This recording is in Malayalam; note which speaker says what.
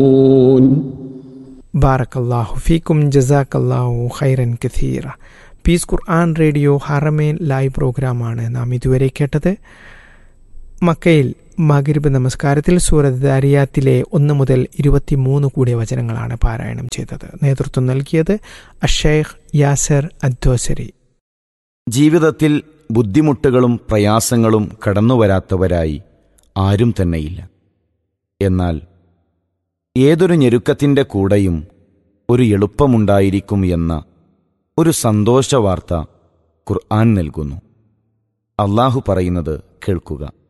Speaker 1: ബാറക്കല്ലാഹു ഫീക്കും ജസാക്കല്ലാഹു ഖൈറൻ കഥീറ പീസ് ഖുർആൻ റേഡിയോ ഹറമേൻ ലൈവ് പ്രോഗ്രാമാണ് നാം ഇതുവരെ കേട്ടത് മക്കയിൽ മകരിബ് നമസ്കാരത്തിൽ സൂറത്ത് ദാരിയാത്തിലെ ഒന്ന് മുതൽ ഇരുപത്തിമൂന്ന് കൂടിയ വചനങ്ങളാണ് പാരായണം ചെയ്തത് നേതൃത്വം നൽകിയത് അഷേഖ് യാസർ അദ്ദോസരി
Speaker 2: ജീവിതത്തിൽ ബുദ്ധിമുട്ടുകളും പ്രയാസങ്ങളും കടന്നുവരാത്തവരായി ആരും തന്നെയില്ല എന്നാൽ ഏതൊരു ഞെരുക്കത്തിൻ്റെ കൂടെയും ഒരു എളുപ്പമുണ്ടായിരിക്കും എന്ന ഒരു സന്തോഷവാർത്ത ഖുർആൻ നൽകുന്നു അള്ളാഹു പറയുന്നത് കേൾക്കുക